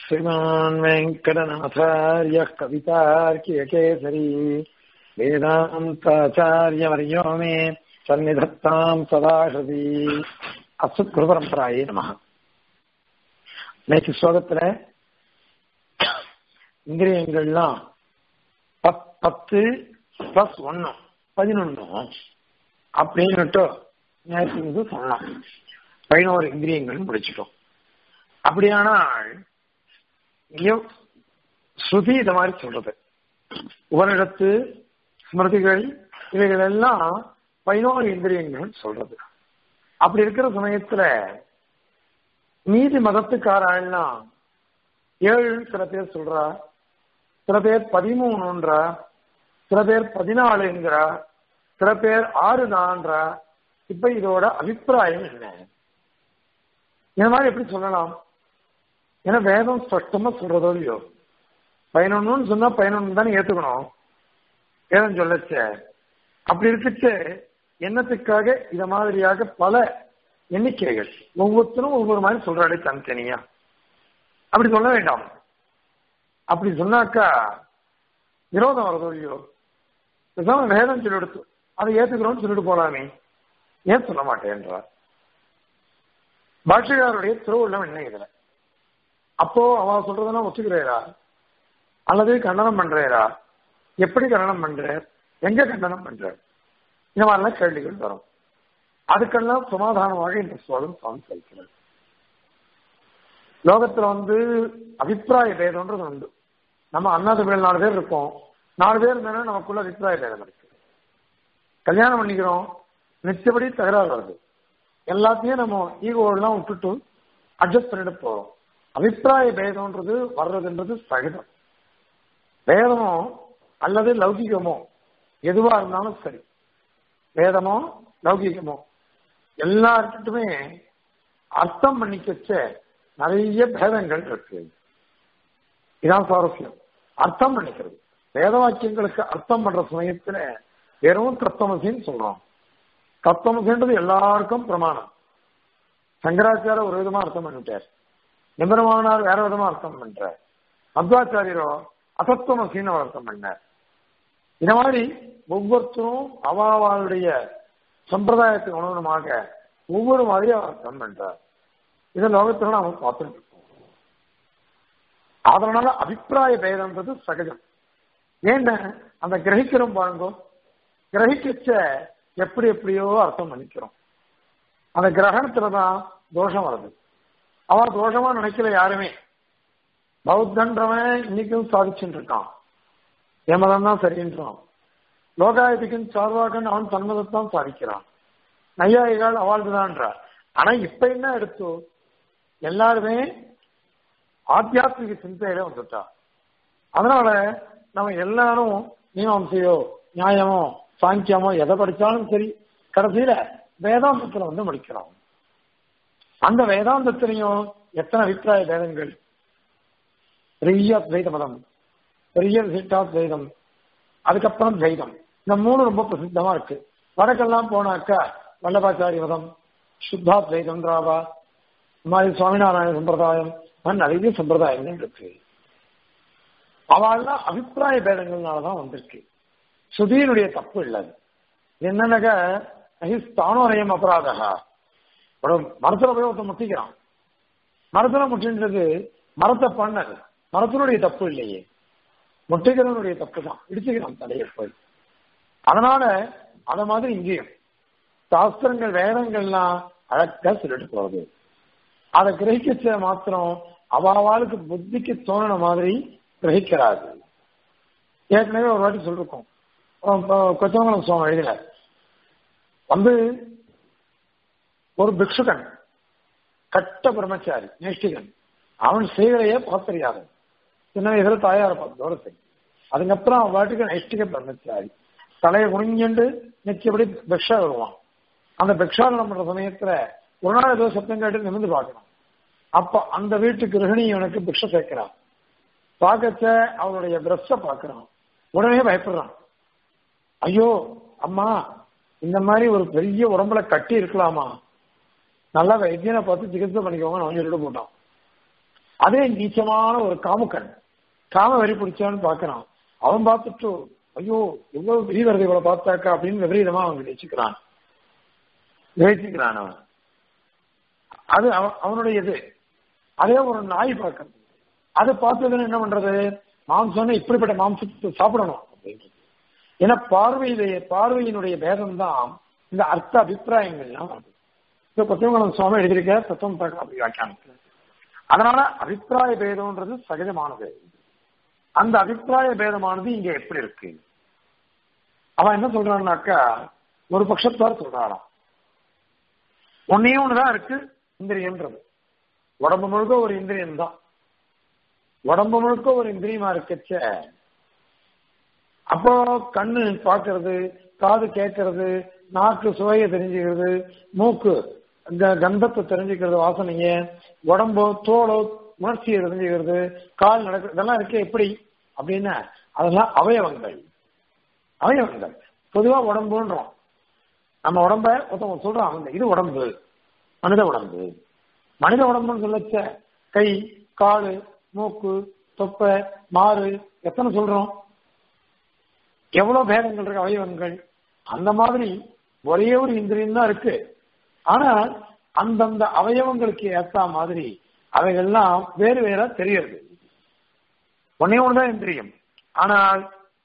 श्रीमान् वेङ्कटनाथार्यः कवितार्कियकेसरी वेदान्ताचार्यवर्यो मे सन्निधत्ताम् सदा हृदि அசுத் குருபரம்பராயே நம நேற்று ஸ்லோகத்துல இந்திரியங்கள்லாம் பத் பத்து பிளஸ் ஒன்னு பதினொன்னு அப்படின்னுட்டு நேற்று வந்து சொன்னோம் பதினோரு இந்திரியங்கள் முடிச்சிட்டோம் அப்படியானால் இங்கேயோ ஸ்ருதி இத மாதிரி சொல்றது உபனிடத்து ஸ்மிருதிகள் இவைகள் எல்லாம் பதினோரு இந்திரியங்கள் சொல்றது அப்படி இருக்கிற சமயத்துல மீதி மதத்துக்காரெல்லாம் ஏழுன்னு சில பேர் சொல்றா சில பேர் பதிமூணுன்றா சில பேர் பதினாலுங்கிறா சில பேர் ஆறு தான்றா இப்ப இதோட அபிப்பிராயம் என்ன இந்த மாதிரி எப்படி சொல்லலாம் ஏன்னா வேதம் ஸ்பஷ்டமா சொல்றதோ இல்லையோ பதினொன்னு சொன்னா பதினொன்னு தானே ஏத்துக்கணும் வேதம் சொல்லச்ச அப்படி இருக்குச்சு என்னத்துக்காக இத மாதிரியாக பல எண்ணிக்கைகள் ஒவ்வொருத்தரும் ஒவ்வொரு மாதிரி சொல்றாடே தனித்தனியா அப்படி சொல்ல வேண்டாம் அப்படி சொன்னாக்கா விரோதம் வரதோ இல்லையோ பேசாம வேதம் சொல்லி எடுத்து அதை ஏத்துக்கிறோம்னு சொல்லிட்டு போலாமே ஏன் சொல்ல மாட்டேன்றார் பாஷகாருடைய திருவுள்ளம் என்ன இதுல அப்போ அவ சொல்றதெல்லாம் ஒத்துக்கிறேரா அல்லது கண்டனம் பண்றேரா எப்படி கண்டனம் பண்ற எங்க கண்டனம் பண்ற இந்த மாதிரிலாம் கேள்விகள் வரும் அதுக்கெல்லாம் சமாதானமாக இந்த சோழன் சுவாமி சொல்கிறார் லோகத்துல வந்து அபிப்பிராய பேதம்ன்றது உண்டு நம்ம அண்ணாதமிழ் நாலு பேர் இருக்கோம் நாலு பேர் இருந்தாலும் நமக்குள்ள அபிப்பிராய பேதம் இருக்கு கல்யாணம் பண்ணிக்கிறோம் நிச்சயப்படி தகராறு வருது எல்லாத்தையும் நம்ம ஈகோலாம் விட்டுட்டு அட்ஜஸ்ட் பண்ணிட்டு போறோம் அபிப்பிராய பேதம்ன்றது வர்றதுன்றது சகஜம் வேதமோ அல்லது லௌகிகமோ எதுவா இருந்தாலும் சரி வேதமோ லௌகிகமோ எல்லாருக்கிட்டுமே அர்த்தம் பண்ணிக்கச்ச நிறைய பேதங்கள் இருக்கு இதான் சுவாரஸ்யம் அர்த்தம் பண்ணிக்கிறது வேத வாக்கியங்களுக்கு அர்த்தம் பண்ற சமயத்துல வெறும் தத்துவமசின்னு சொல்றோம் தத்துவமசின்றது எல்லாருக்கும் பிரமாணம் சங்கராச்சார ஒரு விதமா அர்த்தம் பண்ணிட்டார் நிபுணமானார் வேற விதமா அர்த்தம் பண்றார் மத்வாச்சாரியரோ அசத்துவமசின்னு அர்த்தம் பண்ணார் இந்த மாதிரி ஒவ்வொருத்தரும் அவாவாளுடைய சம்பிரதாயத்துக்கு அனுகுணமாக ஒவ்வொரு மாதிரி அவர் அர்த்தம் பண்றார் இதை லோகத்துல நாம பார்த்துட்டு இருக்கோம் அதனால அபிப்பிராய பேதம்ன்றது சகஜம் ஏன்னா அந்த கிரகிக்கிறோம் பாருங்க கிரகிக்கச்ச எப்படி எப்படியோ அர்த்தம் பண்ணிக்கிறோம் அந்த கிரகணத்துலதான் தோஷம் வருது அவன் தோஷமா நினைக்கல யாருமே பௌத்தன்றவன் இன்னைக்கும் சாதிச்சுட்டு இருக்கான் எமதம் தான் சரின்றான் லோகாயத்துக்கும் சார்வாகன் அவன் தன்மதத்தான் சாதிக்கிறான் நையாயிகள் அவாழ்ந்துதான்றார் ஆனா இப்ப என்ன எடுத்தோ எல்லாருமே ஆத்தியாத்மிக சிந்தையில வந்துட்டா அதனால நம்ம எல்லாரும் மீமாம்சையோ நியாயமோ சாங்கியமோ எதை படிச்சாலும் சரி கடைசியில வேதாந்தத்துல வந்து முடிக்கிறோம் அந்த வேதாந்தத்திலையும் எத்தனை அபிப்பிராய வேதங்கள் பெரிய துவைத மதம் பெரிய விசிட்டா துவைதம் அதுக்கப்புறம் துவைதம் இந்த மூணு ரொம்ப பிரசித்தமா இருக்கு வடக்கெல்லாம் போனாக்கா வல்லபாச்சாரி மதம் சுத்தா துவைதம் ராவா இந்த மாதிரி சுவாமிநாராயண சம்பிரதாயம் நிறைய சம்பிரதாயங்கள் இருக்கு அவள்லாம் அபிப்பிராய பேதங்கள்னாலதான் வந்திருக்கு சுதீனுடைய தப்பு இல்லை என்னன்னாக்க தானோரயம் அபராதகா ஒரு மரத்துல போய் ஒருத்தன் முட்டிக்கிறான் மரத்துல முட்டின்றது மரத்தை பண்ணது மரத்தினுடைய தப்பு இல்லையே முட்டைகிறவனுடைய தப்பு தான் இடிச்சுக்கிறான் தலையை போய் அதனால அத மாதிரி இங்கேயும் சாஸ்திரங்கள் வேதங்கள்லாம் அழகா சொல்லிட்டு போகுது அதை கிரகிக்க மாத்திரம் அவாவாளுக்கு புத்திக்கு தோணுன மாதிரி கிரகிக்கிறாரு ஏற்கனவே ஒரு வாட்டி சொல்லிருக்கோம் கொச்சமங்கலம் சுவாமி எழுதின வந்து ஒரு பிக்ஷுகன் கட்ட பிரம்மச்சாரி நேஷ்டிகன் அவன் செய்களையே பார்த்தறியாது சின்ன வயசுல தாயார பார்த்தோட சரி அதுக்கப்புறம் அவன் வாட்டுக்கு நைஷ்டிக பிரம்மச்சாரி தலையை குனிஞ்சண்டு நிச்சயப்படி பிக்ஷா வருவான் அந்த பிக்ஷாடனம் பண்ற சமயத்துல ஒரு நாள் ஏதோ சத்தம் கேட்டு நிமிந்து பார்க்கணும் அப்ப அந்த வீட்டு கிரகிணி இவனுக்கு பிக்ஷ சேர்க்கிறான் பார்க்கச்ச அவனுடைய பிரஷ பார்க்கிறான் உடனே பயப்படுறான் ஐயோ அம்மா இந்த மாதிரி ஒரு பெரிய உடம்புல கட்டி இருக்கலாமா நல்லா வைத்தியனை பார்த்து சிகிச்சை பண்ணிக்கோங்க அவன் சொல்லிட்டு போட்டான் அதே நீச்சமான ஒரு காமுக்கன் காம வரி பிடிச்சான்னு பாக்குறான் அவன் பார்த்துட்டு ஐயோ எவ்வளவு விரிவரதை இவளை பார்த்தாக்கா அப்படின்னு விபரீதமா அவன் நினைச்சுக்கிறான் நினைச்சுக்கிறான் அவன் அது அவ- அவனுடைய இது அதே ஒரு நாய் பார்க்கறது அது பார்த்ததுன்னு என்ன பண்றது மாம்சம்னு இப்படிப்பட்ட மாம்சத்தை சாப்பிடணும் அப்படின்றது ஏன்னா பார்வையிலேயே பார்வையினுடைய பேதம் தான் இந்த அர்த்த அபிப்பிராயங்கள்லாம் வருது இந்த கொத்தமங்கலம் சுவாமி எழுதியிருக்க தத்துவம் பார்க்கலாம் அப்படி வியாக்கியானத்துல அதனால அபிப்பிராய பேதம்ன்றது சகஜமானது அந்த அபிப்பிராய பேதமானது இங்க எப்படி இருக்கு அவன் என்ன சொல்றான்னாக்கா ஒரு பட்சத்தார் சொல்றாராம் ஒன்னே ஒண்ணுதான் இருக்கு இந்திரியன்றது உடம்பு முழுக்க ஒரு இந்திரியம் தான் உடம்பு முழுக்க ஒரு இந்திரியமா இருக்கச்ச அப்போ கண்ணு பார்க்கிறது காது கேட்கறது நாக்கு சுவையை தெரிஞ்சுக்கிறது மூக்கு க- கந்தத்தை தெரிஞ்சுக்கிறது வாசனைய உடம்போ தோலோ உணர்ச்சியை தெரிஞ்சுக்கிறது கால் நடக்கிறது இதெல்லாம் இருக்கு எப்படி அப்படின்னா அதெல்லாம் அவயவங்கள் அவயவங்கள் பொதுவா உடம்புன்றோம் நம்ம உடம்ப ஒருத்தவங்க சொல்றான் அவங்க இது உடம்பு மனித உடம்பு மனித உடம்புன்னு சொல்லச்ச கை காலு மூக்கு தொப்பை மாறு எத்தனை சொல்றோம் எவ்வளவு பேதங்கள் இருக்கு அவயவங்கள் அந்த மாதிரி ஒரே ஒரு இந்திரியம் தான் இருக்கு ஆனா அந்தந்த அவயவங்களுக்கு ஏத்த மாதிரி அவைகள்லாம் வேறு வேற தெரியுது ஒன்னே ஒண்ணுதான் இந்திரியம் ஆனால்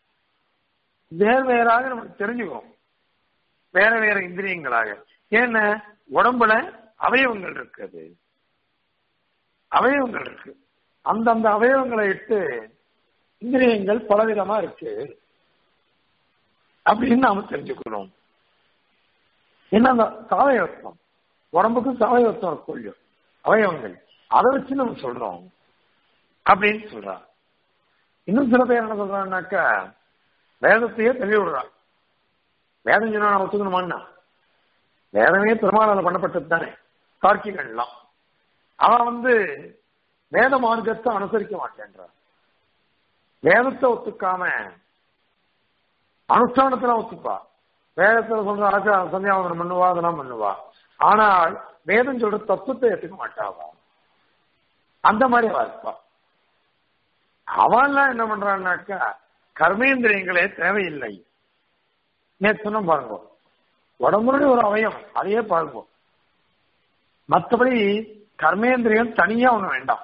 வேறு வேறாக நமக்கு தெரிஞ்சுக்கிறோம் வேற வேற இந்திரியங்களாக ஏன்னா உடம்புல அவயவங்கள் இருக்குது அவயவங்கள் இருக்கு அந்தந்த அவயவங்களை இட்டு இந்திரியங்கள் பலவிதமா இருக்கு அப்படின்னு நாம தெரிஞ்சுக்கணும் என்ன அந்த சாவயவத்தம் உடம்புக்கு சாவயவத்தம் இருக்கும் இல்லையோ அவயவங்கள் அதை வச்சு நம்ம சொல்றோம் அப்படின்னு சொல்றான் இன்னும் சில பேர் என்ன சொல்றாங்கன்னாக்கா வேதத்தையே தள்ளி விடுறான் வேதம் சொன்னா நான் ஒத்துக்கணுமான்னா வேதமே பெருமாளால் பண்ணப்பட்டது தானே கார்க்கிகள்லாம் அவன் வந்து வேத மார்க்கத்தை அனுசரிக்க மாட்டேன்றான் வேதத்தை ஒத்துக்காம அனுஷ்டானத்துல ஒத்துப்பா வேதத்துல சொல்ற ஆச்சாரம் சந்தியாவதனம் பண்ணுவா அதெல்லாம் பண்ணுவா ஆனால் வேதம் சொல்ற தத்துவத்தை ஏத்துக்க மாட்டாவா அந்த மாதிரி அவ இருப்பா அவன்லாம் என்ன பண்றான்னாக்கா கர்மேந்திரியங்களே தேவையில்லை நேற்று சொன்ன பாருங்க உடம்புடைய ஒரு அவயம் அதையே பாருங்க மற்றபடி கர்மேந்திரியம் தனியா ஒண்ணு வேண்டாம்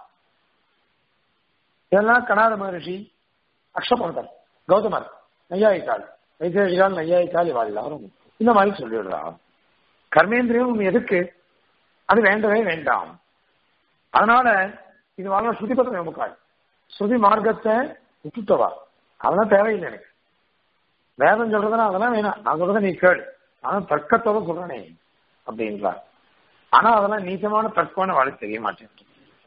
இதெல்லாம் கனாத மகரிஷி அக்ஷபந்தர் கௌதமர் நையாயிக்கால் வைசேஷிகால் நையாயிக்கால் இவா எல்லாரும் இந்த மாதிரி சொல்லிடுறா கர்மேந்திரியம் ஒண்ணு எதுக்கு அது வேண்டவே வேண்டாம் அதனால இது வாழ்ற ஸ்ருதிபத்திர நமக்காள் ஸ்ருதி மார்க்கத்தை விட்டுட்டவா அதெல்லாம் தேவையில்லை எனக்கு வேதம் சொல்றதுனா அதெல்லாம் வேணாம் நான் சொல்றத நீ கேள் நான் தர்க்கத்தோட சொல்றேனே அப்படின்றார் ஆனா அதெல்லாம் நீச்சமான தர்க்கமான வாழ தெரிய மாட்டேன்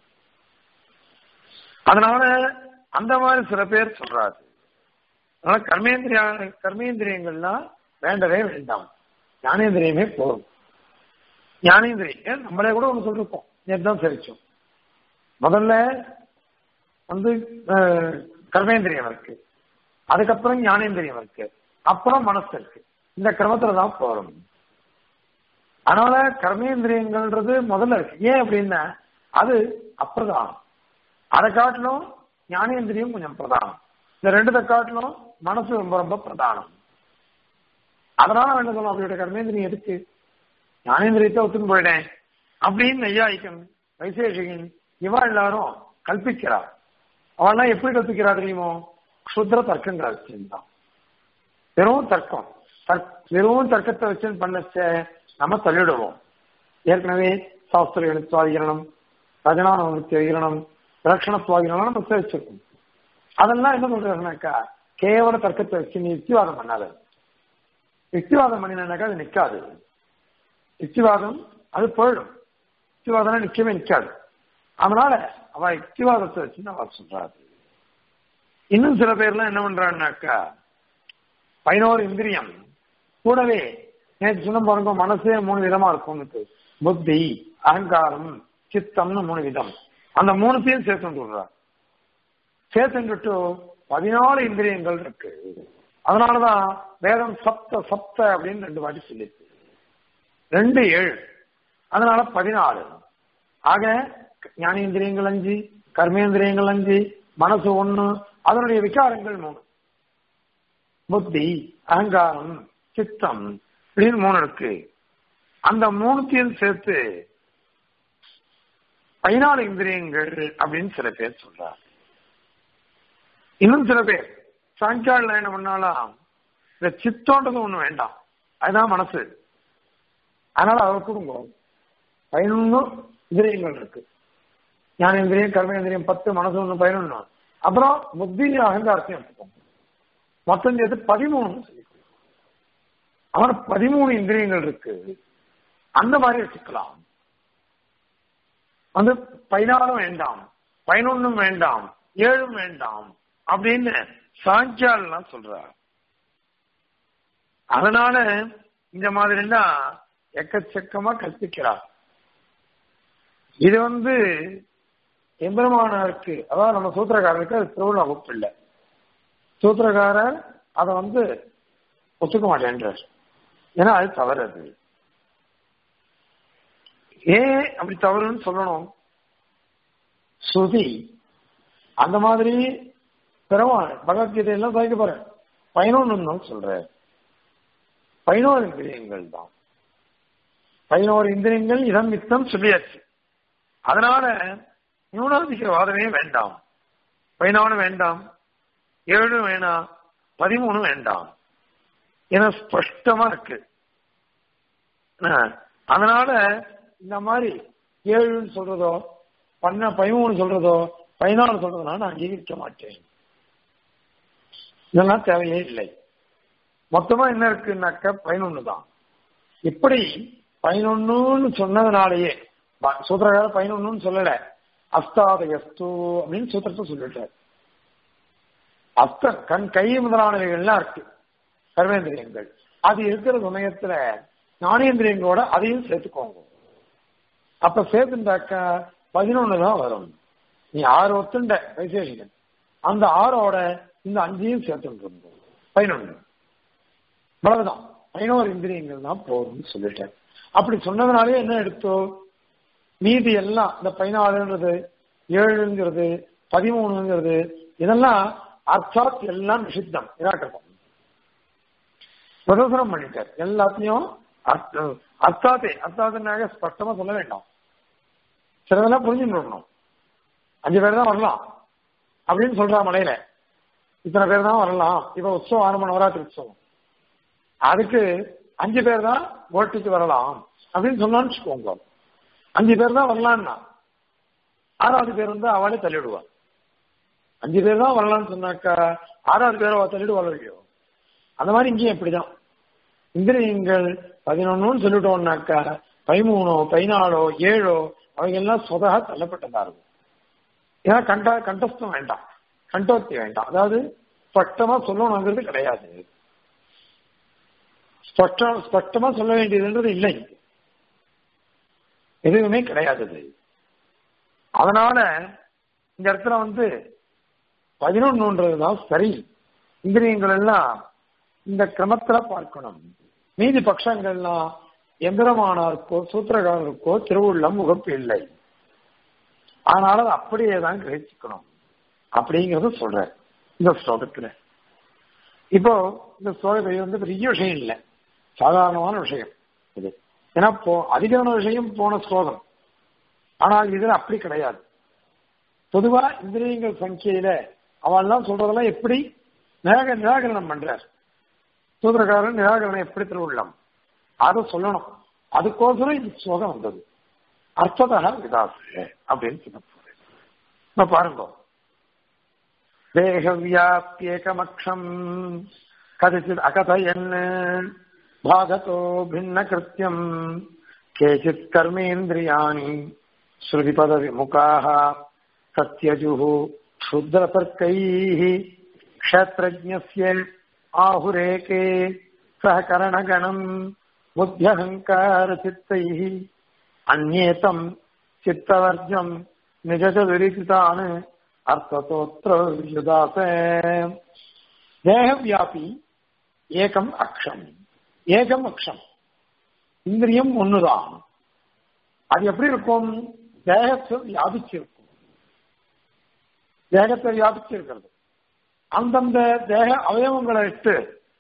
அதனால அந்த மாதிரி சில பேர் சொல்றாரு அதனால கர்மேந்திரியா கர்மேந்திரியங்கள்லாம் வேண்டவே வேண்டாம் ஞானேந்திரியமே போதும் ஞானேந்திரியம் நம்மளே கூட ஒண்ணு சொல்லிருப்போம் நேற்று தான் சரிச்சோம் முதல்ல வந்து அஹ், கர்மேந்திரியம் இருக்கு அதுக்கப்புறம் ஞானேந்திரியம் இருக்கு அப்புறம் மனசு இருக்கு இந்த கிரமத்துல தான் போறோம் அதனால கர்மேந்திரியங்கள்ன்றது முதல்ல இருக்கு ஏன் அப்படின்னா அது அப்பிரதானம் அதை காட்டிலும் ஞானேந்திரியம் கொஞ்சம் பிரதானம் இந்த ரெண்டுத்தை காட்டிலும் மனசு ரொம்ப ரொம்ப பிரதானம் அதனால என்ன சொல்லணும் அப்படியோட கர்மேந்திரியம் எதுக்கு ஞானேந்திரியத்தை ஒத்துன்னு போயிட்டேன் அப்படின்னு நெய்யாயிக்கன் வைசேஷிகன் இவா எல்லாரும் கல்பிக்கிறார் அவெல்லாம் எப்படி கல்பிக்கிறா தெரியுமோ சுத்திர தர்க்கங்களை வச்சிருந்தான் வெறும் தர்க்கம் தர்க்- வெறும் தர்க்கத்தை வச்சு பண்ணச்ச நம்ம தள்ளிடுவோம் ஏற்கனவே சாஸ்திர எழுத்துவாதிகரணம் ரஜனான விகிரணம் ரக்ஷண சுவாதிகரணம் நம்ம வச்சிருக்கோம் அதெல்லாம் என்ன சொல்றாருனாக்கா கேவல தர்க்கத்தை வச்சு நீ யுக்திவாதம் பண்ணாத யுக்திவாதம் பண்ணினாக்கா அது நிக்காது யுக்திவாதம் அது போயிடும் யுக்திவாதம் நிக்கவே நிக்காது அதனால அவ யுக்திவாதத்தை வச்சு அவ சொல்றாரு இன்னும் சில பேர்லாம் என்ன பண்றான்னாக்கா பதினோரு இந்திரியம் கூடவே நேற்று சொன்ன பாருங்க மனசே மூணு விதமா இருக்கும் புத்தி அகங்காரம் சித்தம்னு மூணு விதம் அந்த மூணுத்தையும் சேர்த்து விடுறார் சேர்த்துட்டு பதினாலு இந்திரியங்கள் இருக்கு அதனாலதான் வேதம் சப்த சப்த அப்படின்னு ரெண்டு வாட்டி சொல்லிருக்கு ரெண்டு ஏழு அதனால பதினாலு ஆக ஞானேந்திரியங்கள் அஞ்சு கர்மேந்திரியங்கள் அஞ்சு மனசு ஒண்ணு அதனுடைய விகாரங்கள் மூணு புத்தி அகங்காரம் சித்தம் இப்படின்னு மூணு இருக்கு அந்த மூணுத்தையும் சேர்த்து பதினாலு இந்திரியங்கள் அப்படின்னு சில பேர் சொல்றாங்க இன்னும் சில பேர் சாயங்காலம் என்ன பண்ணாலும் இந்த சித்தோன்றது ஒண்ணு வேண்டாம் அதுதான் மனசு அதனால அதை கொடுங்க பதினொன்னு இந்திரியங்கள் இருக்கு ஞானேந்திரியம் கர்மேந்திரியம் பத்து மனசு ஒண்ணு பதினொன்னு அப்புறம் புத்தி அகங்காரத்தையும் எடுத்துக்கோங்க மொத்தம் சேர்த்து பதிமூணு அவன் பதிமூணு இந்திரியங்கள் இருக்கு அந்த மாதிரி வச்சுக்கலாம் வந்து பதினாலும் வேண்டாம் பதினொன்னும் வேண்டாம் ஏழும் வேண்டாம் அப்படின்னு சாஞ்சால்லாம் சொல்றார் அதனால இந்த மாதிரி எல்லாம் எக்கச்சக்கமா கற்பிக்கிறார் இது வந்து எம்பெருமானாருக்கு அதாவது நம்ம சூத்திரக்காரருக்கு அது திருவிழா வகுப்பு இல்லை சூத்திரக்காரர் அதை வந்து ஒத்துக்க மாட்டேன்றார் ஏன்னா அது தவறு அது ஏன் அப்படி தவறுன்னு சொல்லணும் ஸ்ருதி அந்த மாதிரி பெருமாள் பகவத்கீதை எல்லாம் சாய்க்க போறேன் பதினொன்னு சொல்ற பதினோரு இந்திரியங்கள் தான் பதினோரு இந்திரியங்கள் இதம் மித்தம் சொல்லியாச்சு அதனால நியூனாதிக்க வாதமே வேண்டாம் பதினாலு வேண்டாம் ஏழு வேணாம் பதிமூணு வேண்டாம் என ஸ்பஷ்டமா இருக்கு அதனால இந்த மாதிரி ஏழுன்னு சொல்றதோ பண்ண பதிமூணு சொல்றதோ பதினாலு சொல்றதுனால நான் அங்கீகரிக்க மாட்டேன் இதெல்லாம் தேவையே இல்லை மொத்தமா என்ன இருக்குன்னாக்க பதினொன்னு தான் இப்படி பதினொன்னுன்னு சொன்னதுனாலேயே சூத்திரக்கார பதினொன்னு சொல்லல அஸ்தாதயஸ்து அப்படின்னு சூத்திரத்தை சொல்லிட்டார் அஸ்த கண் கை முதலானவைகள்லாம் இருக்கு கர்மேந்திரியங்கள் அது இருக்கிற சமயத்துல ஞானேந்திரியங்களோட அதையும் சேர்த்துக்கோங்க அப்ப சேர்த்துட்டாக்க பதினொன்னு தான் வரும் நீ ஆறு ஒத்துண்ட வைசேஷிகன் அந்த ஆறோட இந்த அஞ்சையும் சேர்த்துட்டு பதினொன்னு இவ்வளவுதான் பதினோரு இந்திரியங்கள் தான் போதும்னு சொல்லிட்டேன் அப்படி சொன்னதுனாலே என்ன எடுத்தோ மீதி எல்லாம் இந்த பதினாலுன்றது ஏழுங்கிறது பதிமூணுங்கிறது இதெல்லாம் அர்த்தாத் எல்லாம் நிஷித்தம் இராட்டகம் பிரதோசனம் பண்ணிட்டார் எல்லாத்தையும் அர்த்தாத்தே அர்த்தாத்தினாக ஸ்பஷ்டமா சொல்ல வேண்டாம் சிலதெல்லாம் புரிஞ்சுட்டு அஞ்சு பேர் தான் வரலாம் அப்படின்னு சொல்றா மலையில இத்தனை பேர் தான் வரலாம் இப்ப உற்சவம் ஆரம்ப நவராத்திரி உற்சவம் அதுக்கு அஞ்சு பேர் தான் ஓட்டிக்கு வரலாம் அப்படின்னு சொன்னான்னு வச்சுக்கோங்க அஞ்சு பேர் தான் வரலான்னா ஆறாவது பேர் வந்து அவளே தள்ளிவிடுவான் அஞ்சு பேர் தான் வரலாம்னு சொன்னாக்கா ஆறாவது பேரை தள்ளிடுவாள் இல்லையோ அந்த மாதிரி இங்கேயும் எப்படிதான் இந்திரியங்கள் பதினொன்னு சொல்லிட்டோம்னாக்கா பதிமூணோ பதினாலோ ஏழோ அவைகள்லாம் சொதாக தள்ளப்பட்டதா இருக்கும் ஏன்னா கண்ட கண்டஸ்தம் வேண்டாம் கண்டோர்த்தி வேண்டாம் அதாவது ஸ்பஷ்டமா சொல்லணுங்கிறது கிடையாது ஸ்பஷ்டம் ஸ்பஷ்டமா சொல்ல வேண்டியதுன்றது இல்லை எதுவுமே கிடையாது அதனால இந்த இடத்துல வந்து பதினொன்னுன்றதுதான் சரி இந்திரியங்கள் எல்லாம் இந்த கிரமத்துல பார்க்கணும் மீதி பட்சங்கள்லாம் எந்திரமானாருக்கோ சூத்திரகாரருக்கோ திருவுள்ளம் முகப்பு இல்லை அதனால அதை அப்படியே தான் கிரகிச்சுக்கணும் அப்படிங்கறது சொல்ற இந்த ஸ்லோகத்துல இப்போ இந்த ஸ்லோகத்தை வந்து பெரிய விஷயம் இல்லை சாதாரணமான விஷயம் இது ஏன்னா போ அதிகமான விஷயம் போன ஸ்லோகம் ஆனால் இதுல அப்படி கிடையாது பொதுவா இந்திரியங்கள் சங்கியில அவெல்லாம் சொல்றதெல்லாம் எப்படி நிராக நிராகரணம் பண்றார் சூத்திரக்காரன் நிராகரணம் எப்படி திருவுள்ளம் அதை சொல்லணும் அதுக்கோசரம் இந்த ஸ்லோகம் வந்தது அர்த்ததா விதாச அப்படின்னு சொல்ல போறேன் இப்ப பாருங்க தேகவியாப்தியேகமக்ஷம் கதிச்சித் அகதயன் பாகதோ பின்ன கிருத்தியம் கேச்சித் கர்மேந்திரியாணி ஸ்ருதிபத விமுகாக சத்யஜுः क्षुद्रतर्कैः क्षत्रज्ञस्य आहुरेके सहकरणगणम् बुद्ध्यहङ्कारचित्तैः अन्येतम् चित्तवर्जम् निजचदुरितान् अर्थतोऽत्र युदास தேகவியாபி ஏகம் அக்ஷம் ஏகம் அக்ஷம் இந்திரியம் ஒண்ணுதான் அது எப்படி இருக்கும் தேகத்தில் வியாபிச்சிருக்கும் தேகத்தை வியாபிச்சு இருக்கிறது அந்தந்த தேக அவயவங்களை இட்டு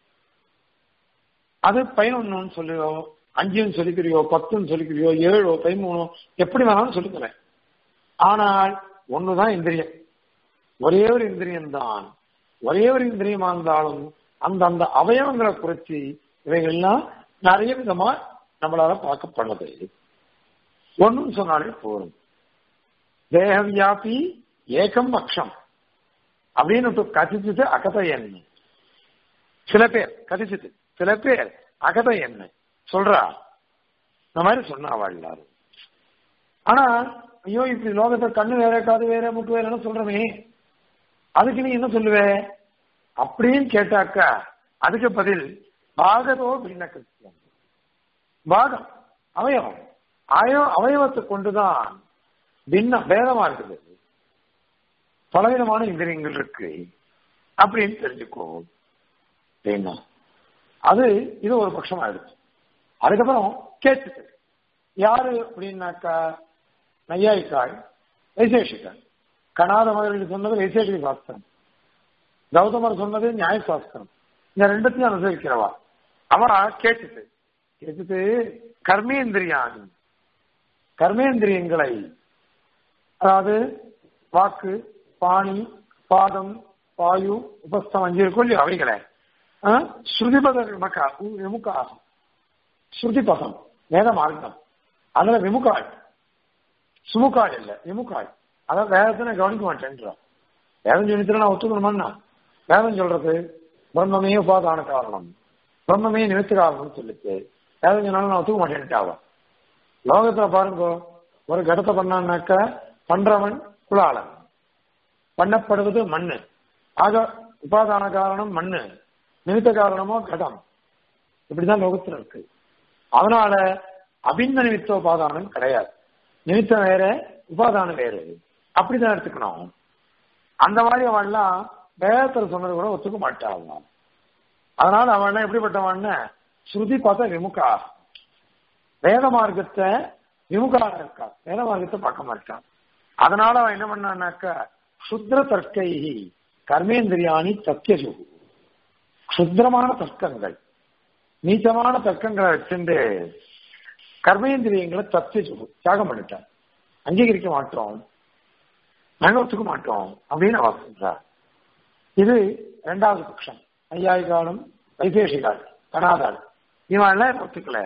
அது பதினொன்னு சொல்லியோ அஞ்சுன்னு சொல்லிக்கிறியோ பத்துன்னு சொல்லிக்கிறியோ ஏழோ பதிமூணோ எப்படி வேணாலும் சொல்லிக்கிறேன் ஆனால் ஒண்ணுதான் இந்திரியம் ஒரே ஒரு இந்திரியம் தான் ஒரே ஒரு இந்திரியமா இருந்தாலும் அந்த அந்த அவயவங்களை குறித்து இவைகள்லாம் நிறைய விதமா நம்மளால பார்க்கப்படுறது ஒன்னும் சொன்னாலே போதும் தேக வியாபி ஏகம் அக்ஷம் அப்படின்னு கதிச்சிட்டு அகத என்ன சில பேர் கதிச்சிட்டு சில பேர் அகத என்ன சொல்றா இந்த மாதிரி சொன்னா அவள் எல்லாரும் ஆனா ஐயோ இப்படி லோகத்தை கண்ணு வேற காது வேற முட்டு வேறன்னு சொல்றமே அதுக்கு நீ என்ன சொல்லுவ அப்படின்னு கேட்டாக்கா அதுக்கு பதில் பாகதோ பின்ன கிருத்தியம் பாகம் அவயவம் அவயவ அவயவத்தை கொண்டுதான் பின்ன பேதமா இருக்குது பலவிதமான இந்திரியங்கள் இருக்கு அப்படின்னு தெரிஞ்சுக்கோ என்ன அது இது ஒரு பட்சம் ஆயிடுச்சு அதுக்கப்புறம் கேட்டுது யாரு அப்படின்னாக்கா நையாயிக்காள் வைசேஷிகாள் கணாத மகளிர் சொன்னது வைசேஷிக சாஸ்திரம் கௌதமர் சொன்னது நியாய சாஸ்திரம் இந்த ரெண்டுத்தையும் அனுசரிக்கிறவா அவ கேட்டுது கேட்டுட்டு கர்மேந்திரியானி கர்மேந்திரியங்களை அதாவது வாக்கு பாணி பாதம் வாயு உபஸ்தம் அஞ்சு இருக்கும் இல்லையோ அவைகளை ஸ்ருதிபத விமக்கா விமுகாசம் ஸ்ருதிபதம் வேத மார்க்கம் அதுல விமுகாள் சுமுகாள் இல்ல விமுகாள் அதான் வேதத்தை நான் கவனிக்க மாட்டேன்றான் வேதம் சொல்லிட்டு நான் ஒத்துக்கணுமான்னா வேதம் சொல்றது பிரம்மமே உபாதான காரணம் பிரம்மமே நிமித்த காரணம்னு சொல்லிச்சு வேதம் சொன்னாலும் நான் ஒத்துக்க மாட்டேன்ட்டாவா லோகத்துல பாருங்க ஒரு கடத்தை பண்ணான்னாக்க பண்றவன் குலாளன் பண்ணப்படுவது மண்ணு ஆக உபாதான காரணம் மண்ணு நிமித்த காரணமோ கடம் இப்படிதான் லோகத்துல இருக்கு அதனால அபிந்த நிமித்த உபாதானம் கிடையாது நிமித்தம் வேற உபாதானம் வேறு அப்படிதான் எடுத்துக்கணும் அந்த மாதிரி அவன்லாம் வேதத்தில் சொன்னது கூட ஒத்துக்க மாட்டான் அதனால அவன் எப்படிப்பட்டவன் ஸ்ருதி பார்த்த விமுகா வேத மார்க்கத்தை விமுகா இருக்கா வேத மார்க்கத்தை பார்க்க மாட்டான் அதனால அவன் என்ன பண்ணான்னாக்கா சுத்திர தர்க்கை கர்மேந்திரியாணி தத்தியசு சுத்திரமான தர்க்கங்கள் நீச்சமான தர்க்கங்களை வச்சுட்டு கர்மேந்திரியங்களை தத்தியசு தியாகம் பண்ணிட்டான் அங்கீகரிக்க மாட்டோம் நாங்க ஒத்துக்க மாட்டோம் அப்படின்னு அவர் சொல்றார் இது இரண்டாவது பட்சம் ஐயாயிகாலும் வைசேஷிகால் கனாதாள் இவன் எல்லாம் ஒத்துக்கல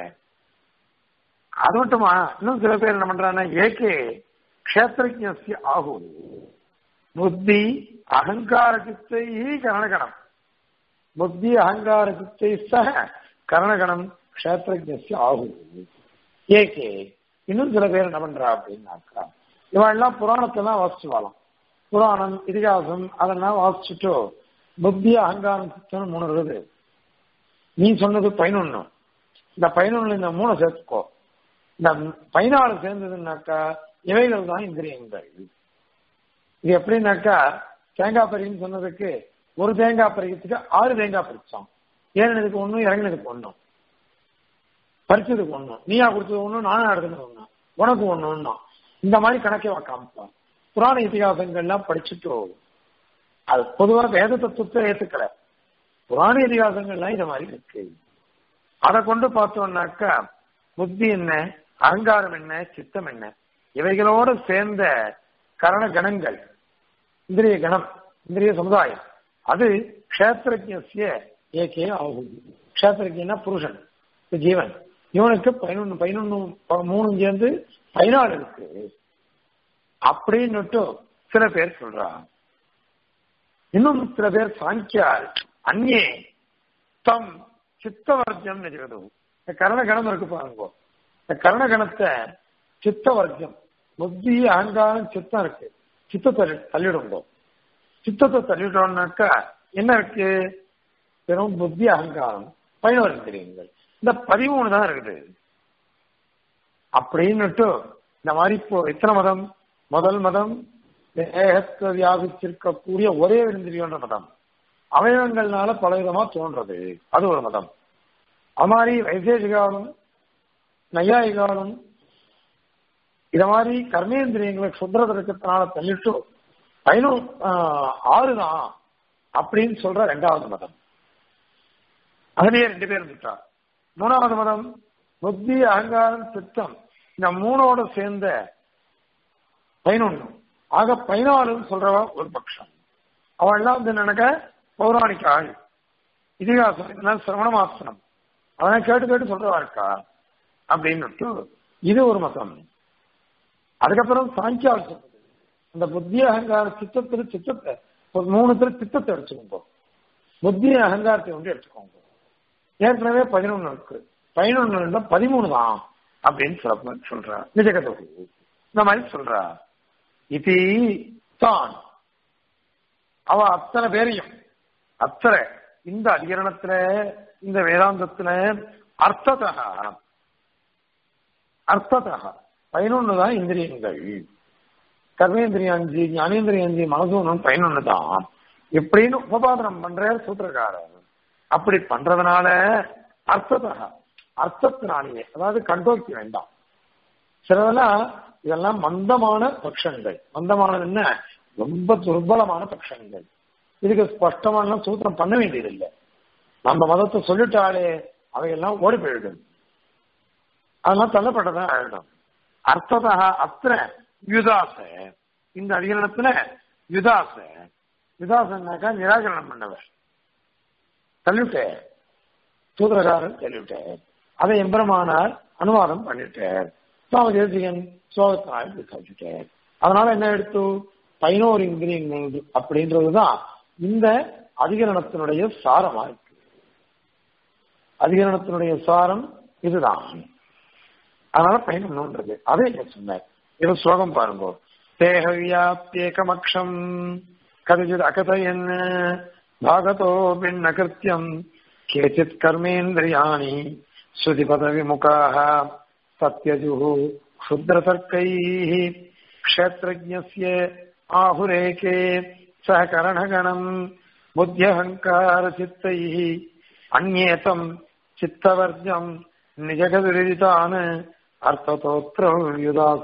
அது மட்டுமா இன்னும் சில பேர் என்ன பண்றாங்கன்னா ஏகே கஷேத்திரஜிய ஆகும் புத்தி அகங்கார சித்தை கரணகணம் புத்தி அகங்கார சித்தை சக கரணகணம் கஷேத்திரஜிய ஆகும் ஏகே இன்னும் சில பேர் என்ன பண்றா அப்படின்னாக்கா இவன் எல்லாம் புராணத்தெல்லாம் வாசிச்சு வாழலாம் புராணம் இதிகாசம் அதெல்லாம் வாசிச்சுட்டோ புத்தி அகங்காரம் சித்தம் மூணு இருக்குது நீ சொன்னது பதினொன்னு இந்த பதினொன்னு இந்த மூணை சேர்த்துக்கோ இந்த பதினாலு சேர்ந்ததுன்னாக்கா இவைகள் தான் இந்திரியங்கள் இது எப்படின்னாக்கா தேங்காய் பறின்னு சொன்னதுக்கு ஒரு தேங்காய் பறிக்கிறதுக்கு ஆறு தேங்காய் பறிச்சோம் ஏறினதுக்கு ஒண்ணும் இறங்கினதுக்கு ஒண்ணும் பறிச்சதுக்கு ஒண்ணும் நீயா கொடுத்தது ஒண்ணும் நானா எடுத்தது ஒண்ணும் உனக்கு ஒண்ணுன்னா இந்த மாதிரி கணக்கே காமிப்பான் புராண இதிகாசங்கள்லாம் படிச்சுட்டோ அது பொதுவா வேத தத்துவத்தை ஏத்துக்கல புராண இதிகாசங்கள்லாம் இந்த மாதிரி இருக்கு அதை கொண்டு பார்த்தோம்னாக்கா புத்தி என்ன அகங்காரம் என்ன சித்தம் என்ன இவைகளோடு சேர்ந்த கரண கணங்கள் இந்திரிய கணம் இந்திரிய சமுதாயம் அது கஷேத்திரஜிய ஏகே ஆகும் கஷேத்திரஜனா புருஷன் ஜீவன் இவனுக்கு பதினொன்னு பதினொன்னு மூணு சேர்ந்து பதினாலு இருக்கு அப்படின்னு சில பேர் சொல்றான் இன்னும் சில பேர் சாங்கியால் அந்நே தம் சித்தவர்ஜம் நிஜகது இந்த கரணகணம் இருக்கு பாருங்க இந்த கரணகணத்தை சித்தவர்ஜம் புத்தி அகங்காரம் சித்தம் இருக்கு சித்தத்தை தள்ளிடுங்க சித்தத்தை தள்ளிட்டோம்னாக்கா என்ன இருக்கு வெறும் புத்தி அகங்காரம் பதினோரு இந்திரியங்கள் இந்த பதிமூணு தான் இருக்குது அப்படின்னுட்டு இந்த மாதிரி இப்போ எத்தனை மதம் முதல் மதம் தேகத்தை வியாபிச்சிருக்கக்கூடிய ஒரே இந்திரியன்ற மதம் அவயவங்கள்னால பலவிதமா தோன்றது அது ஒரு மதம் அது மாதிரி வைசேஷிகாலும் நையாயிகாலும் இத மாதிரி கர்மேந்திரியங்களை சுத்திர தர்க்கத்தினால தள்ளிட்டு பதினொன்று ஆறு தான் அப்படின்னு சொல்ற ரெண்டாவது மதம் அதுலயே ரெண்டு பேர் இருந்துட்டார் மூணாவது மதம் புத்தி அகங்காரம் சித்தம் இந்த மூணோட சேர்ந்த பதினொன்னு ஆக பதினாலுன்னு சொல்றவ ஒரு பட்சம் அவள்லாம் வந்து நினைக்க பௌராணிக ஆள் இதிகாசம் இதெல்லாம் சிரவணமாசனம் அவன் கேட்டு கேட்டு சொல்றவா இருக்கா அப்படின்னு இது ஒரு மதம் அதுக்கப்புறம் சாங்கியால் சொல்றது இந்த புத்தி அகங்கார சித்தத்துல சித்தத்தை ஒரு மூணு பேர் சித்தத்தை எடுத்துக்கோங்க புத்தி அகங்காரத்தை வந்து எடுத்துக்கோங்க ஏற்கனவே பதினொன்னு இருக்கு பதினொன்னு இருந்தா பதிமூணு தான் அப்படின்னு சொல்ல சொல்றா நிஜகதை இந்த மாதிரி சொல்றா இது தான் அவ அத்தனை பேரையும் அத்தனை இந்த அதிகரணத்துல இந்த வேதாந்தத்துல அர்த்ததக அர்த்ததக பதினொன்னுதான் இந்திரியங்கள் கர்மேந்திரியாஞ்சி ஞானேந்திரியாஞ்சி மனசூனம் பதினொன்னு தான் எப்படின்னு உபபாதனம் பண்ற சூத்திரக்காரர் அப்படி பண்றதுனால அர்த்ததக அர்த்தத்தினாலேயே அதாவது கண்டோக்கி வேண்டாம் சிலதெல்லாம் இதெல்லாம் மந்தமான பட்சங்கள் மந்தமானது என்ன ரொம்ப துர்பலமான பட்சங்கள் இதுக்கு ஸ்பஷ்டமான சூத்திரம் பண்ண வேண்டியதில்லை நம்ம மதத்தை சொல்லிட்டாலே அவையெல்லாம் ஓடி போயிடும் அதெல்லாம் தள்ளப்பட்டதான் ஆயிடும் அர்த்ததா அத்தனை யுதாச இந்த அதிகரணத்துல யுதாச யுதாசன்னாக்கா நிராகரணம் பண்ணவர் தள்ளிவிட்டார் சூத்திரகாரன் தள்ளிவிட்டார் அதை எம்பெருமானார் அனுவாதம் பண்ணிட்டார் சுவாமி தேசிகன் சோகத்தினால் விசாரிச்சுட்டார் அதனால என்ன எடுத்து பதினோரு இந்திரியங்கள் அப்படின்றதுதான் இந்த அதிகரணத்தினுடைய சாரமா இருக்கு அதிகரணத்தினுடைய சாரம் இதுதான் அதனால பயணம்ன்றது அதே என்ன சொன்னார் இது ஸ்லோகம் பாருங்க தேக வியாப்தியேகமக்ஷம் கதிச்சித் அகதயன் பாகதோ பின்னகிருத்தியம் கேச்சித் கர்மேந்திரியாணி ஸ்ருதிபத விமுகாக சத்யஜுः क्षुद्रतर्कैः क्षेत्रज्ञस्य आहुरेके सहकरणगणम् बुद्ध्यहङ्कारचित्तैः अन्येतम् चित्तवर्जम् நிஜகதிரிதான் அர்த்தத்தோத்திரயுதாச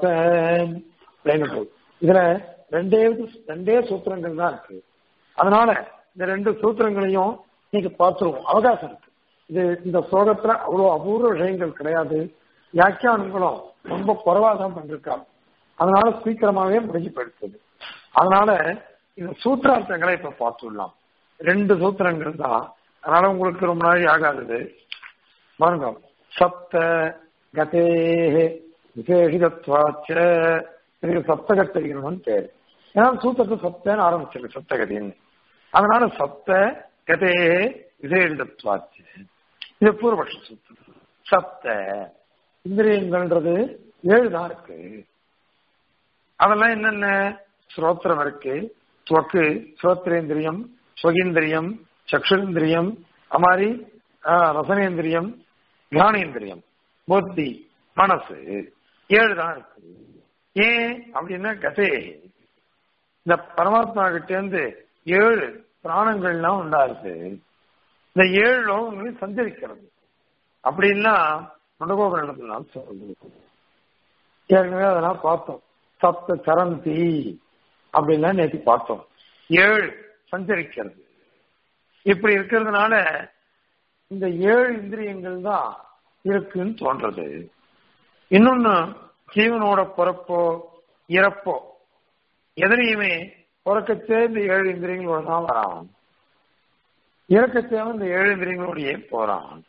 இதுல ரெண்டே ரெண்டே சூத்திரங்கள் தான் இருக்கு அதனால இந்த ரெண்டு சூத்திரங்களையும் நீங்க பார்த்துருவோம் அவகாசம் இருக்கு இது இந்த ஸ்லோகத்துல அவ்வளவு அபூர்வ விஷயங்கள் கிடையாது வியாக்கியானங்களும் ரொம்ப குறைவா தான் பண்ணிருக்காங்க அதனால சீக்கிரமாவே முடிஞ்சு போயிடுச்சது அதனால இந்த சூத்திரார்த்தங்களை இப்ப பார்த்துடலாம் ரெண்டு சூத்திரங்கள் தான் அதனால உங்களுக்கு ரொம்ப நாள் ஆகாதது பாருங்க சப்த கதே விசேஷிதத்வாச்ச இதுக்கு சப்தகத்தரிகணும்னு பேரு ஏன்னா சூத்திரத்தை சப்தன்னு ஆரம்பிச்சிருக்கு சப்தகதின்னு அதனால சப்த கதே விசேஷிதத்வாச்ச இது பூர்வபக்ஷ சூத்திரம் சப்த இந்திரியங்கள்ன்றது ஏழு தான் இருக்கு அதெல்லாம் என்னென்ன ஸ்ரோத்திரம் இருக்கு துவக்கு ஸ்ரோத்திரேந்திரியம் ஸ்வகேந்திரியம் சக்ஷுந்திரியம் அது மாதிரி ரசனேந்திரியம் ஞானேந்திரியம் புத்தி மனசு ஏழு தான் இருக்கு ஏன் அப்படின்னா கதே இந்த பரமாத்மா கிட்ட இருந்து ஏழு பிராணங்கள்லாம் உண்டாருக்கு இந்த ஏழு லோகங்களையும் சஞ்சரிக்கிறது அப்படின்னா நுடகோபுரம் சொல்றது ஏற்கனவே அதெல்லாம் பார்த்தோம் சப்த சரந்தி அப்படின்லாம் நேற்று பார்த்தோம் ஏழு சஞ்சரிக்கிறது இப்படி இருக்கிறதுனால இந்த ஏழு இந்திரியங்கள் தான் இருக்குன்னு தோன்றது இன்னொன்னு ஜீவனோட பிறப்போ இறப்போ எதிரையுமே பிறக்கச்சே இந்த ஏழு இந்திரியங்களோட தான் வரான் இறக்கச்சே இந்த ஏழு இந்திரியங்களோடயே போறான்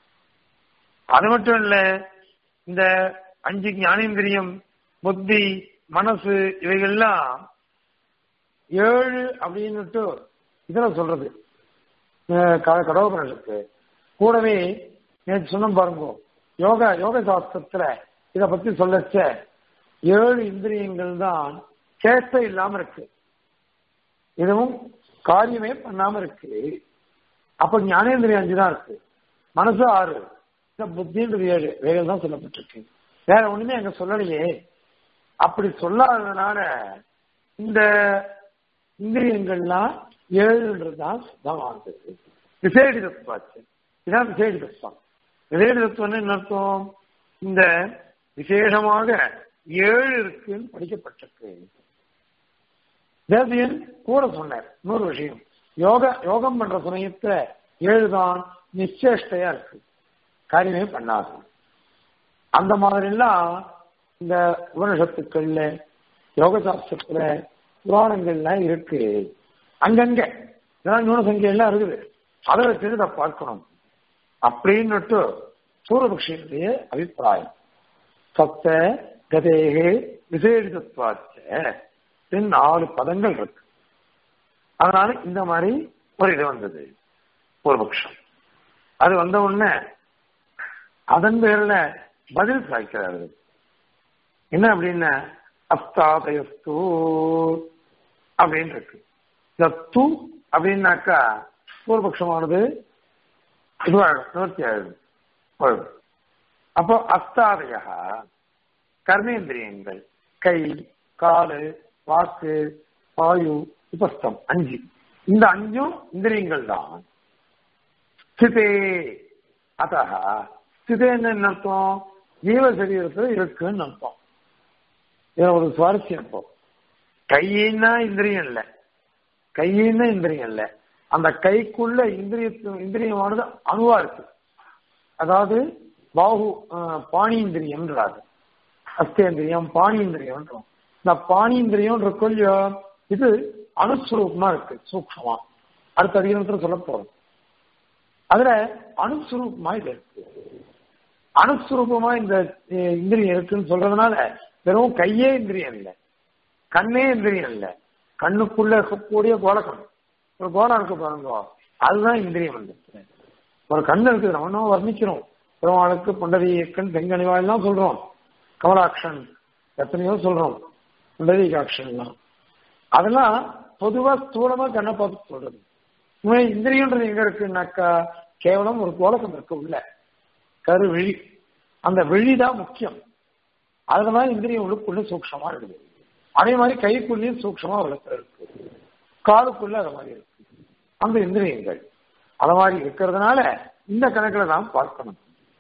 அது மட்டும் இல்ல இந்த அஞ்சு ஞானேந்திரியம் புத்தி மனசு இவைகள்லாம் ஏழு அப்படின்னுட்டு இதுல சொல்றது கடவுளுக்கு கூடவே நேற்று சொன்ன பாருங்க யோகா யோக சாஸ்திரத்துல இத பத்தி சொல்லச்ச ஏழு இந்திரியங்கள் தான் சேஷ்டை இல்லாம இருக்கு இதுவும் காரியமே பண்ணாம இருக்கு அப்ப ஞானேந்திரியம் அஞ்சு தான் இருக்கு மனசு ஆறு இந்த புத்தின்றது ஏழு வேகள் தான் சொல்லப்பட்டிருக்கு வேற ஒண்ணுமே அங்க சொல்லலையே அப்படி சொல்லாததுனால இந்த இந்திரியங்கள்லாம் ஏழுன்றதுதான் சுத்தமானது விசேடி தத்துவாச்சு இதான் விசேடி தத்துவம் விசேடி தத்துவம் என்ன அர்த்தம் இந்த விசேஷமாக ஏழு இருக்குன்னு படிக்கப்பட்டிருக்கு தேசியன் கூட சொன்னார் இன்னொரு விஷயம் யோக யோகம் பண்ற சமயத்துல ஏழுதான் நிச்சேஷ்டையா இருக்கு காரியமே பண்ணாது அந்த மாதிரி எல்லாம் இந்த உபனிஷத்துக்கள்ல யோக சாஸ்திரத்துல புராணங்கள்லாம் இருக்கு அங்கங்க இதெல்லாம் நூனசங்கியா எல்லாம் இருக்குது அதை வச்சு இதை பார்க்கணும் அப்படின்னுட்டு பூர்வபக்ஷியுடைய அபிப்பிராயம் சப்த கதேகே விசேஷத்துவாச்ச நாலு பதங்கள் இருக்கு அதனால இந்த மாதிரி ஒரு இது வந்தது பூர்வபக்ஷம் அது வந்த உடனே அதன் பேர்ல பதில் சாய்க்கிறாரு என்ன அப்படின்னா அஸ்தாதயஸ்து அப்படின்னு இருக்கு இந்த து அப்படின்னாக்கா பூர்வபக்ஷமானது இதுவாகும் நிவர்த்தி ஆயிடும் போயிடும் அப்போ அஸ்தாதய கர்மேந்திரியங்கள் கை காலு வாக்கு வாயு உபஸ்தம் அஞ்சு இந்த அஞ்சும் இந்திரியங்கள் தான் ஸ்திதே அத்த ஸ்திதேன்னு என்ன அர்த்தம் ஜீவ சரீரத்தில் இருக்குன்னு அர்த்தம் இது ஒரு சுவாரஸ்யம் இப்போ கையின்னா இந்திரியம் இல்லை கையின்னா இந்திரியம் இல்லை அந்த கைக்குள்ள இந்திரியத்து இந்திரியமானது அணுவா இருக்கு அதாவது பாகு பாணிந்திரியம்ன்றாரு அஸ்தேந்திரியம் பாணிந்திரியம் இந்த பாணிந்திரியம் இருக்கொல்லையோ இது அணுஸ்வரூபமா இருக்கு சூக்ஷமா அடுத்த அதிகாரத்துல சொல்ல போறோம் அதுல அணுஸ்வரூபமா இது இருக்கு அணுஸ்வரூபமா இந்த இந்திரியம் இருக்குன்னு சொல்றதுனால வெறும் கையே இந்திரியம் இல்லை கண்ணே இந்திரியம் இல்லை கண்ணுக்குள்ள இருக்கக்கூடிய கோலக்கம் ஒரு கோலம் இருக்கு பாருங்க அதுதான் இந்திரியம் வந்து ஒரு கண் இருக்குது நம்ம இன்னும் வர்ணிக்கிறோம் பெருமாளுக்கு புண்டரீகன் தெங்கனிவா எல்லாம் சொல்றோம் கமலாக்ஷன் எத்தனையோ சொல்றோம் புண்டரீகாட்சன் எல்லாம் அதெல்லாம் பொதுவா ஸ்தூலமா கண்ணை பார்த்து சொல்றது உண்மை இந்திரியன்றது எங்க இருக்குன்னாக்கா கேவலம் ஒரு கோலக்கம் இருக்கு உள்ள கரு விழி அந்த விழிதான் முக்கியம் அதுலதான் இந்திரியம் உள்ளுக்குள்ள சூக்ஷமா இருக்குது அதே மாதிரி கைக்குள்ளேயும் சூக்ஷமா உள்ளத்துல இருக்கு காலுக்குள்ள அது மாதிரி இருக்கு அந்த இந்திரியங்கள் அது மாதிரி இருக்கிறதுனால இந்த கணக்குல தான் பார்க்கணும்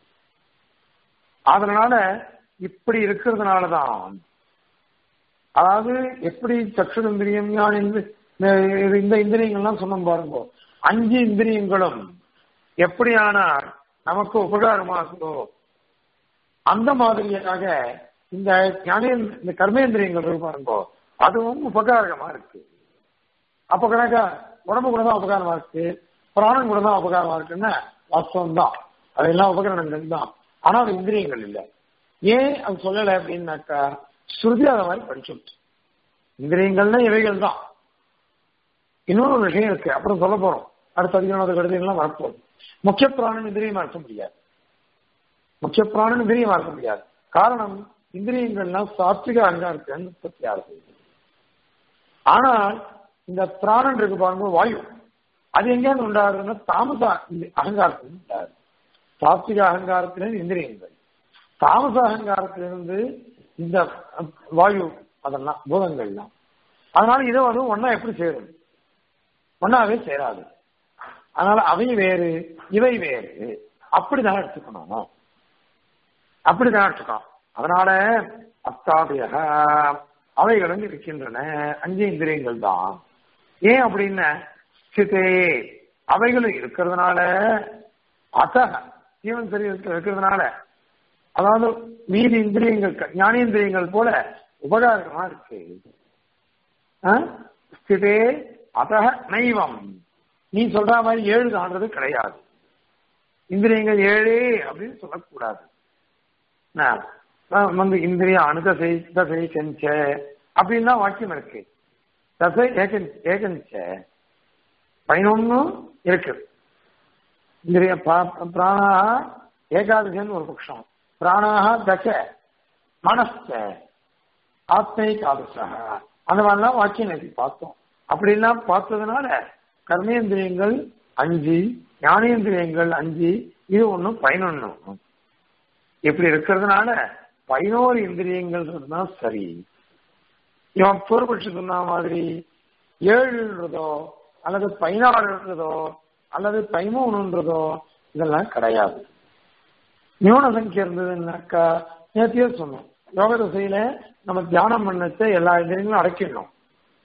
அதனால இப்படி இருக்கிறதுனாலதான் அதாவது எப்படி சக்ஷு இந்திரியம் ஞான இந்த இந்திரியங்கள்லாம் சொன்னோம் பாருங்க அஞ்சு இந்திரியங்களும் எப்படியானால் நமக்கு உபகாரமாகுதோ அந்த மாதிரியாக இந்த ஞான இந்த கர்மேந்திரியங்கள் பாருங்க அதுவும் உபகாரமா இருக்கு அப்ப கணக்கா உடம்பு கூட தான் உபகாரமா இருக்கு பிராணம் கூட தான் உபகாரமா இருக்குன்னா வாஸ்தவம் தான் அதெல்லாம் உபகரணங்கள் தான் ஆனா அது இந்திரியங்கள் இல்லை ஏன் அது சொல்லலை அப்படின்னாக்கா ஸ்ருதி அதை மாதிரி படிச்சுட்டு இந்திரியங்கள்னா இவைகள் தான் இன்னொரு விஷயம் இருக்கு அப்புறம் சொல்ல போறோம் அடுத்த அதிகமான கருதுகள்லாம் வரப்போகுது முக்கிய பிராணன் இந்திரியமா இருக்க முடியாது முக்கிய பிராணன் இந்திரியமா இருக்க முடியாது காரணம் இந்திரியங்கள்லாம் சாத்விக அகங்காரத்தின் உற்பத்தி ஆகுது ஆனால் இந்த பிராணன் இருக்கு பாருங்க வாயு அது எங்கேருந்து உண்டாகுதுன்னா தாமச அகங்காரத்தில் உண்டாகுது சாத்விக அகங்காரத்திலிருந்து இந்திரியங்கள் தாமச அகங்காரத்திலிருந்து இந்த வாயு அதெல்லாம் பூதங்கள்லாம் அதனால இதை வந்து ஒன்னா எப்படி சேரும் ஒன்னாவே சேராது அதனால அவை வேறு இவை வேறு அப்படிதான் எடுத்துக்கணும் அப்படிதான் எடுத்துக்கணும் அதனால அஸ்தாபிய அவைகளும் இருக்கின்றன அஞ்சு இந்திரியங்கள் தான் ஏன் அப்படின்னா சிதே அவைகளும் இருக்கிறதுனால அத ஜீவன் சரீரத்தில் இருக்கிறதுனால அதாவது மீதி இந்திரியங்கள் ஞானேந்திரியங்கள் போல உபகாரமா இருக்கு ஸ்திதே அத நைவம் நீ சொல்ற மாதிரி ஏழு தாண்டது கிடையாது இந்திரியங்கள் ஏழே அப்படின்னு சொல்லக்கூடாது வந்து இந்திரிய அணுதசை தசை செஞ்ச அப்படின்னு தான் வாக்கியம் இருக்கு தசை ஏகன் ஏகஞ்ச பதினொன்னு இருக்கு இந்திரிய பிராணா ஏகாதசின்னு ஒரு பட்சம் பிராணாக தச மனச ஆத்மைகாதசா அந்த மாதிரிலாம் வாக்கியம் நேற்று பார்த்தோம் அப்படிலாம் பார்த்ததுனால கர்மேந்திரியங்கள் அஞ்சு ஞானேந்திரியங்கள் அஞ்சு இது ஒன்றும் பதினொன்னு இப்படி இருக்கிறதுனால பதினோரு இந்திரியங்கள் தான் சரி இவன் பூர்வபட்சி சொன்ன மாதிரி ஏழுன்றதோ அல்லது பதினாறுன்றதோ அல்லது பதிமூணுன்றதோ இதெல்லாம் கிடையாது நியூன சங்கியா இருந்ததுன்னாக்கா நேத்தியே சொன்னோம் யோக திசையில நம்ம தியானம் பண்ணத்தை எல்லா இந்திரியங்களும் அடக்கிடணும்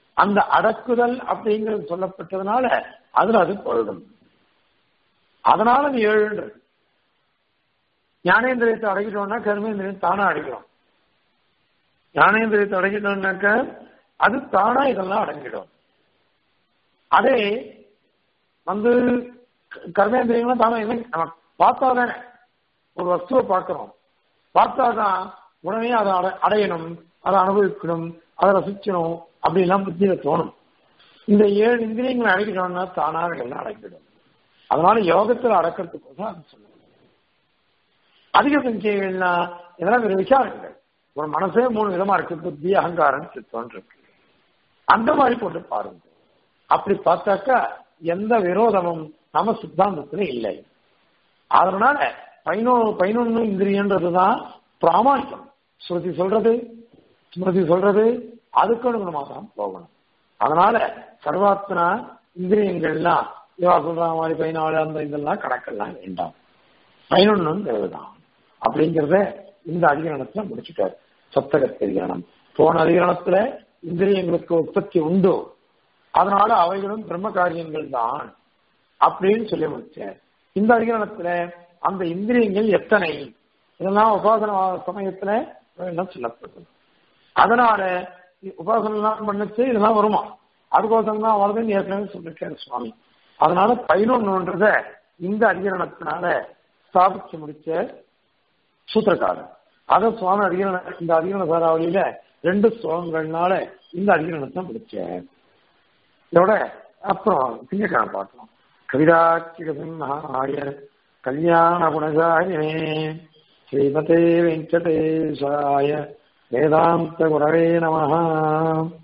அந்த அடக்குதல் அப்படிங்கிறது சொல்லப்பட்டதுனால அதுல அது போயிடும் அதனால அது ஏழுன்றது ஞானேந்திரியத்தை அடக்கிட்டோம்னா கர்மேந்திரியம் தானா அடக்கிடும் ஞானேந்திரியத்தை அடக்கிட்டோம்னாக்க அது தானா இதெல்லாம் அடங்கிடும் அதே வந்து கர்மேந்திரியங்களும் தானா என்ன நம்ம பார்த்தா தானே ஒரு வஸ்துவை பார்க்கிறோம் பார்த்தாதான் உடனே அதை அட அடையணும் அதை அனுபவிக்கணும் அதை ரசிக்கணும் அப்படிலாம் புத்தியில தோணும் இந்த ஏழு இந்திரியங்களை அடைக்கணும்னா தானாக எல்லாம் அடைக்கிடும் அதனால யோகத்தில் அடக்கிறதுக்கோசம் அது சொல்லுங்க அதிக சஞ்சயங்கள்னா இதெல்லாம் ஒரு விசாரங்கள் ஒரு மனசே மூணு விதமா இருக்கு புத்தி அகங்காரம் சித்தம் இருக்கு அந்த மாதிரி போட்டு பாருங்க அப்படி பார்த்தாக்கா எந்த விரோதமும் நம்ம சித்தாந்தத்துல இல்லை அதனால பதினோரு பதினொன்னு இந்திரியன்றதுதான் பிராமணிக்கம் ஸ்ருதி சொல்றது ஸ்மிருதி சொல்றது அதுக்கு அனுகுணமாக தான் போகணும் அதனால சர்வாத்மனா இந்திரியங்கள்லாம் இவா சொல்ற மாதிரி பதினாலு அந்த இதெல்லாம் கணக்கெல்லாம் வேண்டாம் பதினொன்னுங்கிறது தான் அப்படிங்கிறத இந்த அதிகரணத்துல முடிச்சுட்டார் சப்தகத் அதிகரணம் போன அதிகரணத்துல இந்திரியங்களுக்கு உற்பத்தி உண்டு அதனால அவைகளும் பிரம்ம காரியங்கள் தான் அப்படின்னு சொல்லி முடிச்சார் இந்த அதிகரணத்துல அந்த இந்திரியங்கள் எத்தனை இதெல்லாம் உபாசன சமயத்துல எல்லாம் சொல்லப்படுது அதனால உபாசனம் எல்லாம் பண்ணுச்சு இதெல்லாம் வருமா அதுக்கோசம் தான் வருதுன்னு ஏற்கனவே சொல்லிருக்காரு சுவாமி அதனால பதினொன்னுன்றத இந்த அதிகரணத்தினால ஸ்தாபிச்சு முடிச்ச சூத்திரக்காரர் அதை சுவாமி அதிகரண இந்த அதிகரண சாராவளியில ரெண்டு ஸ்லோகங்கள்னால இந்த அதிகரணத்தை முடிச்சேன் இதோட அப்புறம் திங்கக்கிழமை பார்க்கலாம் கவிதாச்சிக சிம்ஹாய கல்யாண குணசாயினே ஸ்ரீமதே வெங்கடேஷாய வேதாந்த குரவே நமஹா